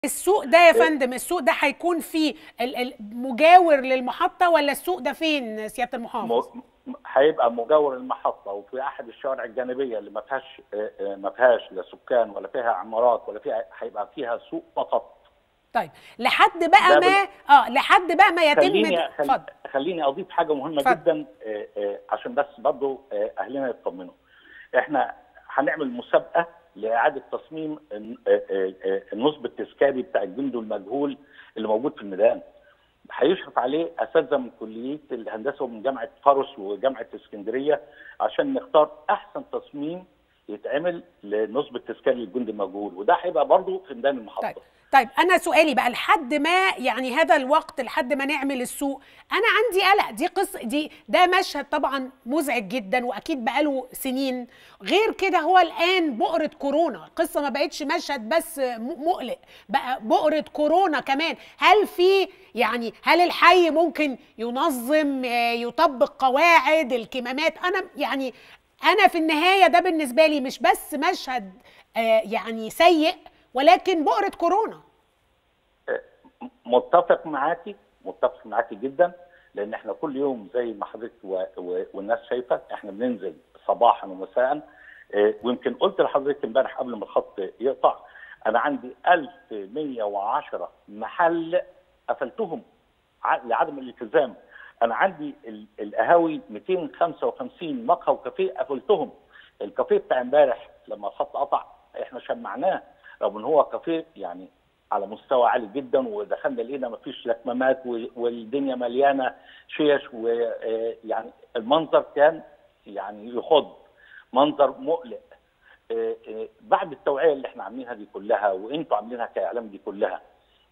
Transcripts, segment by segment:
السوق ده يا فندم السوق ده هيكون فيه ال- ال- مجاور للمحطة ولا السوق ده فين سيادة المحافظ؟ م- هيبقى مجاور المحطه وفي احد الشوارع الجانبيه اللي ما فيهاش آه، آه، ما فيهاش لا سكان ولا فيها عمارات ولا فيها هيبقى فيها سوق فقط طيب لحد بقى ده ما اه لحد بقى ما يتم خليني د- خل... اتفضل خليني اضيف حاجه مهمه اتفضل. جدا آه، آه، عشان بس برضو آه، اهلنا يطمنوا احنا هنعمل مسابقه لاعاده تصميم الن- آه، آه، آه، النصب التذكاري بتاع الجندي المجهول اللي موجود في الميدان هيشرف عليه اساتذه من كليه الهندسه ومن جامعه فاروس وجامعه اسكندريه عشان نختار احسن تصميم يتعمل لنصب التذكاري للجندي المجهول وده هيبقى برضه في ميدان المحطه طيب طيب انا سؤالي بقى لحد ما يعني هذا الوقت لحد ما نعمل السوق انا عندي قلق دي قصه دي ده مشهد طبعا مزعج جدا واكيد بقاله سنين غير كده هو الان بؤره كورونا القصه ما بقتش مشهد بس م- مقلق بقى بؤره كورونا كمان هل في يعني هل الحي ممكن ينظم آه، يطبق قواعد الكمامات انا يعني انا في النهايه ده بالنسبه لي مش بس مشهد آه، يعني سيء ولكن بؤره كورونا متفق معاكي متفق معاكي جدا لان احنا كل يوم زي ما حضرتك و... و... والناس شايفه احنا بننزل صباحا ومساء اه، ويمكن قلت لحضرتك امبارح قبل ما الخط يقطع انا عندي 1110 محل قفلتهم ع- لعدم الالتزام انا عندي ال- القهاوي 255 مقهى وكافيه قفلتهم الكافيه بتاع امبارح لما الخط قطع احنا شمعناه رغم ان هو كافيه يعني على مستوى عالي جدا ودخلنا لقينا ما فيش لا كمامات و- والدنيا مليانه شيش ويعني المنظر كان يعني يخض منظر مقلق آه، آه، بعد التوعيه اللي احنا عاملينها دي كلها وانتوا عاملينها كاعلام دي كلها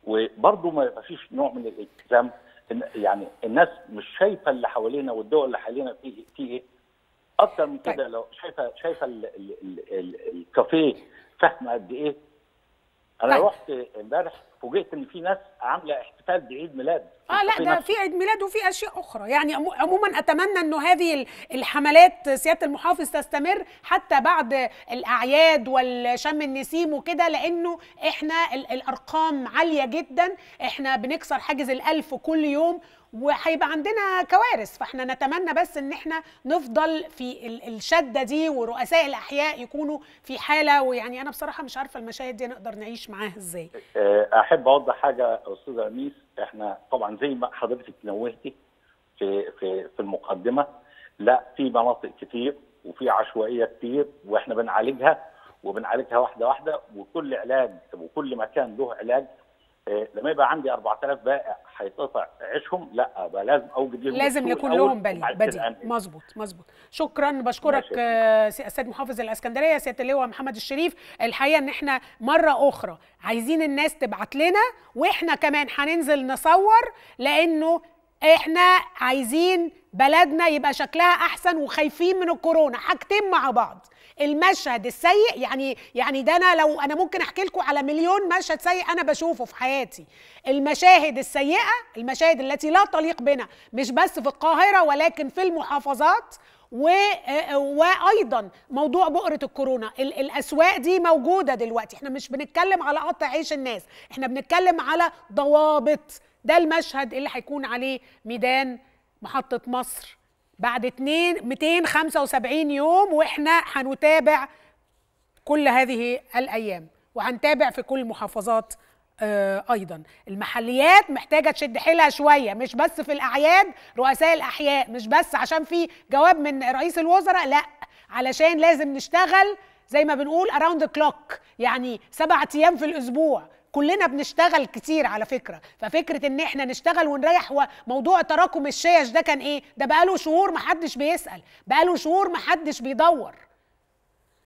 وبرضه ما فيش نوع من الالتزام إن- يعني الناس مش شايفه اللي حوالينا والدول اللي حوالينا فيه فيه ايه اكتر من كده لو شايفه شايفه ال- ال- ال- ال- الكافيه فاهمه قد ايه انا طيب. رحت امبارح فوجئت ان في ناس عامله احتفال بعيد ميلاد في اه لا الكافيه ده نفسه. في عيد ميلاد وفي اشياء اخرى يعني عمو- عموما اتمنى انه هذه ال- الحملات سياده المحافظ تستمر حتى بعد الاعياد والشم النسيم وكده لانه احنا ال- الارقام عاليه جدا احنا بنكسر حاجز الالف كل يوم وهيبقى عندنا كوارث فاحنا نتمنى بس ان احنا نفضل في ال- الشده دي ورؤساء الاحياء يكونوا في حاله ويعني انا بصراحه مش عارفه المشاهد دي نقدر نعيش معاها ازاي آه، احب اوضح حاجه يا استاذه انيس احنا طبعا زي ما حضرتك نوهتي في في في المقدمه لا في مناطق كتير وفي عشوائيه كتير واحنا بنعالجها وبنعالجها واحده واحده وكل علاج وكل مكان له علاج آه، لما يبقى عندي 4000 بائع هيتقطع عيشهم لا بقى لازم اوجد لهم لازم السوق يكون الأول لهم بديل وبعد كده بديل أنقل. مظبوط مظبوط شكرا بشكرك ماشي يا آه، سي- السيد محافظ الاسكندريه سياده اللواء محمد الشريف الحقيقه ان احنا مره اخرى عايزين الناس تبعت لنا واحنا كمان هننزل نصور لانه احنا عايزين بلدنا يبقى شكلها احسن وخايفين من الكورونا حاجتين مع بعض المشهد السيء يعني يعني ده انا لو انا ممكن احكي لكم على مليون مشهد سيء انا بشوفه في حياتي المشاهد السيئه المشاهد التي لا تليق بنا مش بس في القاهره ولكن في المحافظات و... آه، وايضا موضوع بؤره الكورونا ال- الاسواق دي موجوده دلوقتي احنا مش بنتكلم على قطع عيش الناس احنا بنتكلم على ضوابط ده المشهد اللي هيكون عليه ميدان محطه مصر بعد 2 275 يوم واحنا هنتابع كل هذه الايام وهنتابع في كل المحافظات آه، ايضا المحليات محتاجه تشد حيلها شويه مش بس في الاعياد رؤساء الاحياء مش بس عشان في جواب من رئيس الوزراء لا علشان لازم نشتغل زي ما بنقول اراوند كلوك يعني سبعة ايام في الاسبوع كلنا بنشتغل كتير على فكره ففكره ان احنا نشتغل ونريح وموضوع تراكم الشيش ده كان ايه ده بقاله شهور محدش بيسال بقاله شهور محدش بيدور